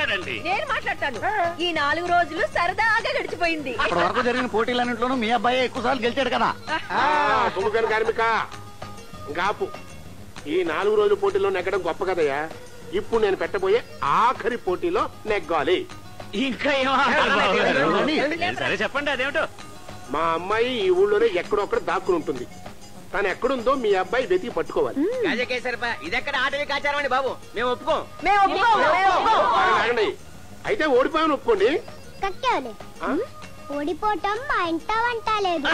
మాట్లాడండి నేను మాట్లాడతాను ఈ నాలుగు రోజులు సరదాగా గడిచిపోయింది ఇప్పటి వరకు జరిగిన పోటీలన్నింటిలోనూ మీ అబ్బాయి ఎక్కువ సార్లు గెలిచాడు కదా తుమ్మకాని కార్మిక గాపు ఈ నాలుగు రోజుల పోటీలో నెగ్గడం గొప్ప కదయ్యా ఇప్పుడు నేను పెట్టబోయే ఆఖరి పోటీలో నెగ్గాలి ఇంకా ఏం ఆడాలి బావగారు? ఏ, సరే చెప్పండి అదేమిటో మా అమ్మాయి ఈ ఊళ్ళోనే ఎక్కడొక్కడ దాక్కుని ఉంటుంది తను ఎక్కడుందో మీ అబ్బాయి వెతికి పట్టుకోవాలి గజకేసరిపా ఇదెక్కడ ఆటవి కాచారం అండి బాబు మేము ఒప్పుకోం మేము ఒప్పుకోం, మేము ఒప్పుకోం. ఆగండి, ఆగండి. అయితే ఓడిపోయాను ఒప్పుకోండి కక్కేవలే ఆ? ఓడిపోవటం మా ఇంట వంట లేదు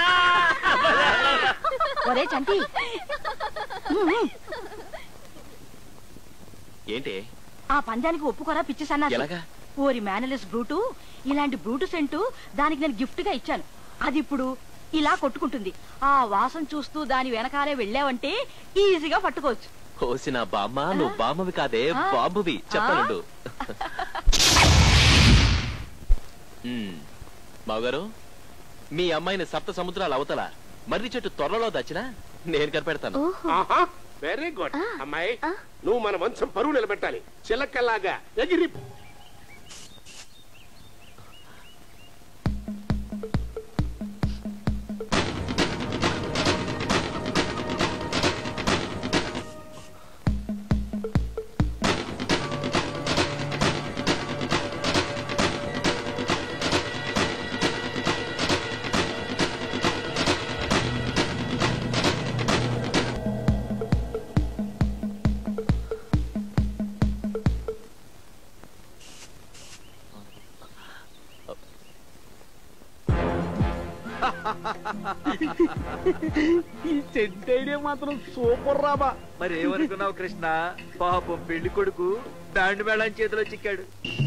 ఒరే చంటి ఏంటి ఆ పందానికి ఒప్పుకోరా పిచ్చి సన్నాసి ఎలాగా ఓరి మేనలెస్ బ్రూటు ఇలాంటి బ్రూటు సెంటు దానికి నేను గిఫ్ట్ గా ఇచ్చాను అది ఇప్పుడు ఇలా కొట్టుకుంటుంది ఆ వాసన చూస్తూ దాని వెనకాలే వెళ్ళావంటే ఈజీగా పట్టుకోవచ్చు కోసిన బామ్మ నువ్వు బామ్మవి కాదే ఆ. బాంబువి చెప్పనుండు మావగారు మీ అమ్మాయిని సప్త సముద్రాల అవతల మర్రి చెట్టు త్వరలో దచ్చినా నేను కనిపెడతాను ఆహా వెరీ గుడ్ అమ్మాయి నువ్వు మన వంశం పరువు నిలబెట్టాలి చిలకలాగా ఎగిరి ఈ సెట్ ఐడియా మాత్రం సూపర్ రాబా మరి ఏమనుకున్నావు కృష్ణ పాపం పెళ్లి కొడుకు బ్యాండ్ మేళం చేతిలో చిక్కాడు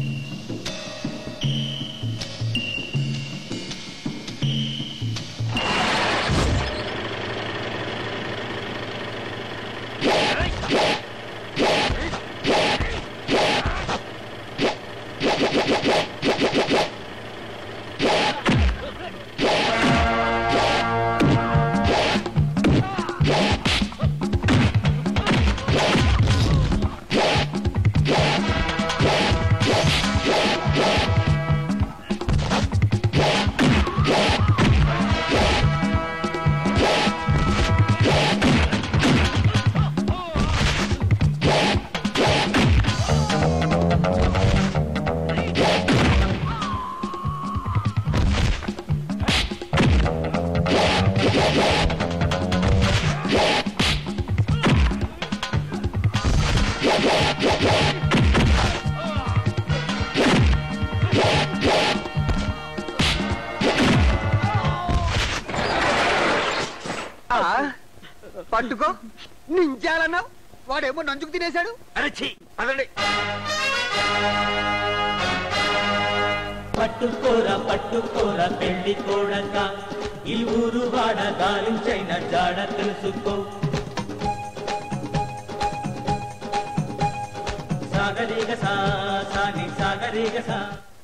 పట్టుకో నించాలన్నావు వాడేమో నంచుకు తినేశాడు అరచి పదండి పట్టుకోర పట్టుకోర పెళ్లి కోడక ఈ ఊరు వాడ గాలించైన జాడ తెలుసుకో సాగరీగ సా సాని సాగరీగ సా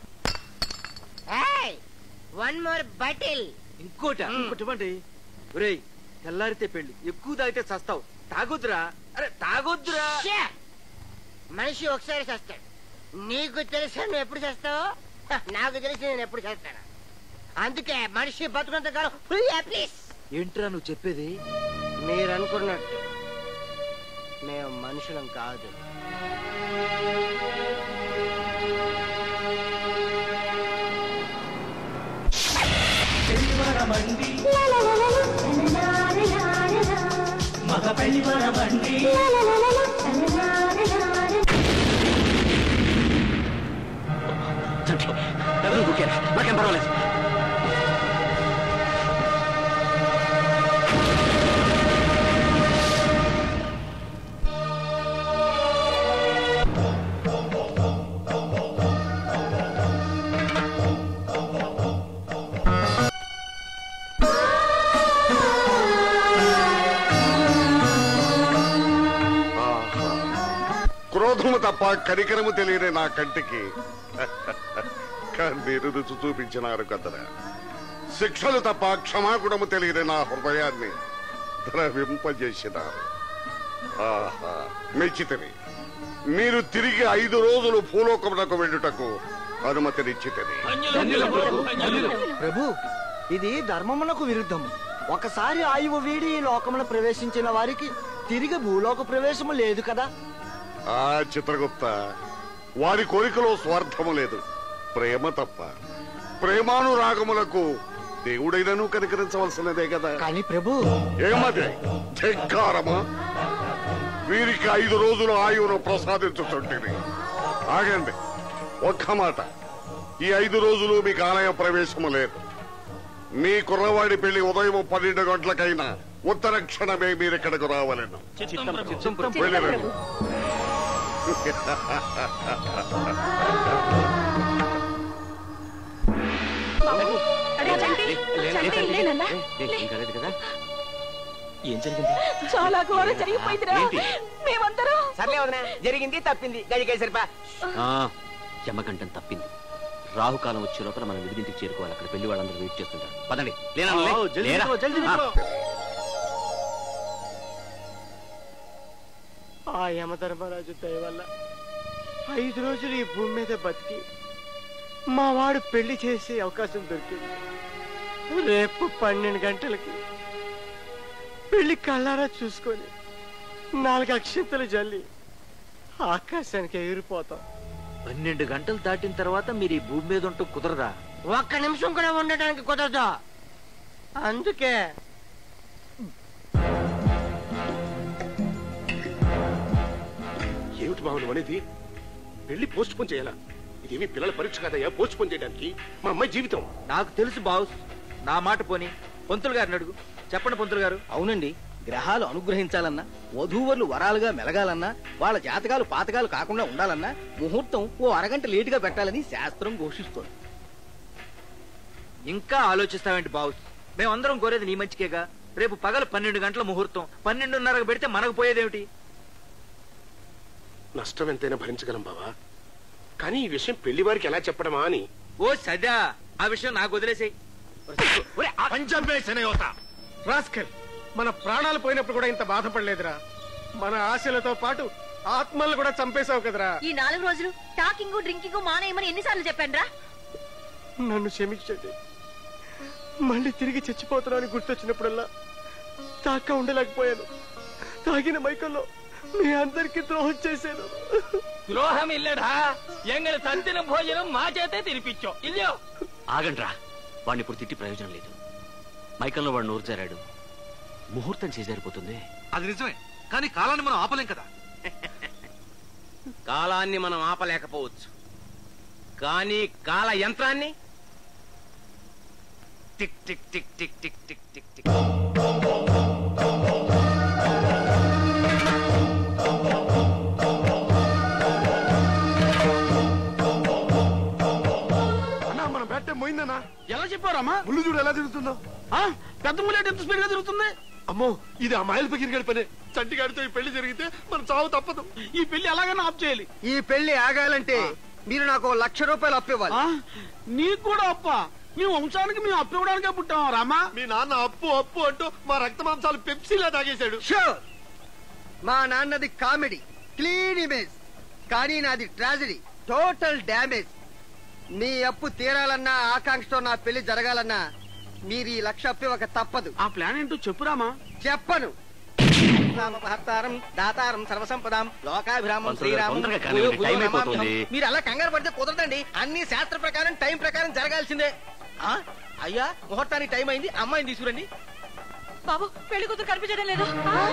వన్ మోర్ బటిల్ ఇంకోట ఇంకోటి ఇవ్వండి ఒరేయ్ తెల్లారితే పెళ్లి ఎక్కువ తాగితే చస్తావు తాగొద్దురా అరే తాగొద్దురా మనిషి ఒకసారి చేస్తాడు నీకు తెలిసి నువ్వు ఎప్పుడు చేస్తావు హ, నాకు తెలిసి నేను ఎప్పుడు చేస్తాను అందుకే మనిషి బతుకున్నంత కాలం ఫుల్ ప్లీజ్ ఏంట్రా నువ్వు చెప్పేది మీరు అనుకున్నట్టు మేము మనుషులం కాదు వరమండి మగ పెళ్లి వరమండి నాకేం పర్వాలేదు క్రోధము తప్ప కనికరము తెలియని నా కంటికి కన్నీరు రుచి చూపించినారు కదరా శిక్షలు తప్ప క్షమాగుణము తెలియని నా హృదయాన్ని ద్రవింపజేసినారు ఆహా మెచ్చితిని మీరు తిరిగి ఐదు రోజులు భూలోకమునకు వెళ్ళుటకు అనుమతినిచ్చితని ప్రభు ఇది ధర్మమునకు విరుద్ధం ఒకసారి ఆయువు వీడి ఈ లోకమున ప్రవేశించిన వారికి తిరిగి భూలోక ప్రవేశము లేదు కదా ఆ చిత్రగుప్త వారి కోరికలో స్వార్థము లేదు ప్రేమ తప్ప ప్రేమానురాగములకు దేవుడైనను కనికరించవలసినదే కదా కానీ ప్రభు ఏమది ధిక్కారమా వీరికి ఐదు రోజులు ఆయువును ప్రసాదించుతుంటుంది ఆగండి ఒక్క మాట ఈ ఐదు రోజులు మీకు ఆలయ ప్రవేశము లేదు మీ కుర్రవాడి పెళ్లి ఉదయం పన్నెండు గంటలకైనా ఉత్తర క్షణమే మీరు ఇక్కడికి రావాలను వెళ్ళిరండి. అరే, చంటి, చంటి, లేనన్నా? ఏం కాలేదు కదా ఏం జరిగింది చాలా ఘోరం జరిగిపోయిందిరా ఏంటి? మేమందరం సర్లే వదినా జరిగింది తప్పింది గడికేసరిపా ఆ, యమగంటం తప్పింది రాహుకాలం వచ్చే లోపల మనం విడిదింటికి చేరుకోవాలి అక్కడ పెళ్లి వాళ్ళందరూ వెయిట్ చేస్తుంటారు పదండి లేనా లేరా? ఆ, ఆ యమధర్మరాజు దయ వల్ల ఐదు రోజులు ఈ భూమి మీద బతికి మా వాడు పెళ్లి చేసే అవకాశం దొరికింది రేపు పన్నెండు గంటలకి పెళ్లి కళ్ళారా చూసుకొని నాలుగు అక్షంతలు జల్లి ఆకాశానికి ఎగిరిపోతాం పన్నెండు గంటలు దాటిన తర్వాత మీరు ఈ భూమి మీద ఉంటూ కుదరదా ఒక్క నిమిషం కూడా ఉండటానికి కుదరదు అందుకే ఏమిటి బాబు నువ్వు అనేది పెళ్లి పోస్ట్ పోన్ చేయాలా ఇదేమి పిల్లల పరీక్ష కాదయ్యా పోస్ట్ పోన్ చేయడానికి మా అమ్మాయి జీవితం నాకు తెలుసు బాస్ నా మాట పోని పంతులు గారిని అడుగు చెప్పండి పంతులు గారు అవునండి గ్రహాలు అనుగ్రహించాలన్నా వధూవరులు వరాలుగా మెలగాలన్నా వాళ్ళ జాతకాలు పాతకాలు కాకుండా ఉండాలన్నా ముహూర్తం ఓ అరగంట లేటుగా పెట్టాలని శాస్త్రం ఘోషిస్తోంది ఇంకా ఆలోచిస్తావేంటి బాస్ మేమందరం కోరేది నీ మంచికేగా రేపు పగలు పన్నెండు గంటల ముహూర్తం పన్నెండున్నరకు పెడితే మనకు పోయేదేమిటి నష్టం ఎంతైనా భరించగలం బావా కానీ ఈ విషయం పెళ్లి వారికి ఎలా చెప్పడమా అని ఓ సదా ఆ విషయం నాకు వదిలేసేయ్ రాస్కల్ మన ప్రాణాలు పోయినప్పుడు కూడా ఇంత బాధపడలేదురా మన ఆశలతో పాటు ఆత్మల్ని కూడా చంపేశావు కదరా ఈ నాలుగు రోజులు టాకింగ్ డ్రింకింగ్ మానేయమని ఎన్నిసార్లు చెప్పాను నన్ను క్షమించండి మళ్ళీ తిరిగి చచ్చిపోతున్నాను గుర్తొచ్చినప్పుడల్లా తాక ఉండలేకపోయాను తాగిన మైకంలో మీ అందరికి ద్రోహం చేశాను ద్రోహం ఇల్లడా ఎంగళ తంతిన భోజనం మా చేతే తినిపించో ఇల్లు ఆగండ్రా వాడిని ఇప్పుడు తిట్టి ప్రయోజనం లేదు మైకంలో వాడు నోరు జారాడు ముహూర్తం చేజారిపోతుంది అది నిజమే కానీ కాలాన్ని మనం ఆపలేం కదా కాలాన్ని మనం ఆపలేకపోవచ్చు కానీ కాల యంత్రాన్ని tick tick tick tick tick tick tick tick అన్నా మన బెట్ట పోయిందన్నా ఎలా చెప్పారమ్మా ముళ్ళు చూడు ఎలా తిరుగుతుందో ఆ, పెద్ద ములేట్ ఎంత స్పీడ్ గా తిరుగుతుంది అమ్మో ఇది ఆ మాయలు పగిరి పనే చంటిగాడితో ఈ పెళ్లి జరిగితే మన చావు తప్పదు ఈ పెళ్లి ఎలాగైనా ఆఫ్ చేయాలి ఈ పెళ్లి ఆగాలంటే మీరు నాకు ఓ లక్ష రూపాయలు అప్పివ్వాలి ఆ, నీకు కూడా అప్ప మీ వంశానికి మేము అప్పు ఇవ్వడానికే పుట్టాం రామా మీ నాన్న అప్పు అప్పు అంటూ మా రక్త మాంసాలు పెప్సీలా తాగేశాడు షూర్ మా నాన్నది కామెడీ క్లీన్ ఇమేజ్ కానీ నాది ట్రాజడీ టోటల్ డ్యామేజ్ మీ అప్పు తీరాలన్నా ఆకాంక్షతో నా పెళ్లి జరగాలన్నా మీరు ఈ లక్ష అప్పివ్వక తప్పదు ఆ ప్లాన్ ఏంటో చెప్పురామా చెప్పను భర్తారం దాతారం సర్వసంపదాం లోకాభిరామం పంతులు గారు, శ్రీరామం తొందరగా కానివ్వండి, భూయో టైం భూయో అయిపోతుంది. నమామ్యహం. మీరు అలా కంగారు పడితే కుదరదండి అన్ని శాస్త్ర ప్రకారం టైం ప్రకారం జరగాల్సిందే ఆ? అయ్యా ముహూర్తానికి టైం అయింది అమ్మాయిని తీసుకురండి బాబు పెళ్లి కూతురు కనిపించడం లేదు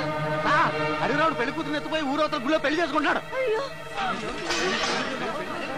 హరిరావుడు పెళ్లి కూతురు ఎత్తుపోయి ఊరవతల గుళ్ళో పెళ్లి చేసుకుంటాడు అయ్యో